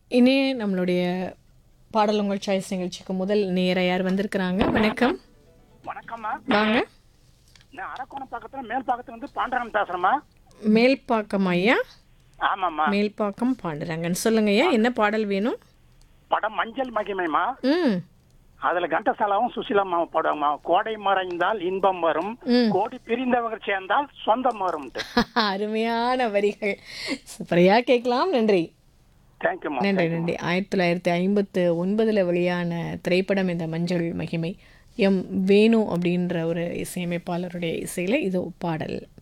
இனி நம்மளுடைய பாடல் உங்கள் சாய்ஸ் நிகழ்ச்சிக்கு முதல் நேர யார் வந்திருக்கிறாங்க வணக்கம் வணக்கம்மா வாங்க நான் அரக்கோணம் பக்கத்துல மேல் பக்கத்துல வந்து பாண்டரன் பேசுறேம்மா மேல்பாக்கம் ஐயா ஆமாம்மா மேல்பாக்கம் பாண்டுறாங்கன்னு சொல்லுங்க ஐயா என்ன பாடல் வேணும் படம் மஞ்சள் மகிமைமா ம் அதுல கண்டசாலாவும் சுசிலாமாவும் பாடுவாங்கம்மா கோடை மறைந்தால் இன்பம் வரும் ம். கோடி பிரிந்தவர்கள் சேர்ந்தால் சொந்தம் வரும் அருமையான வரிகள் சூப்பரையா கேட்கலாம் நன்றி தேங்க்யூமா நன்றி நன்றி ஆயிரத்தி தொள்ளாயிரத்தி ஐம்பத்து ஒன்பதில் வெளியான திரைப்படம் இந்த மஞ்சள் மகிமை எம் வேணு அப்படின்ற ஒரு இசையமைப்பாளருடைய இசையில் இது பாடல்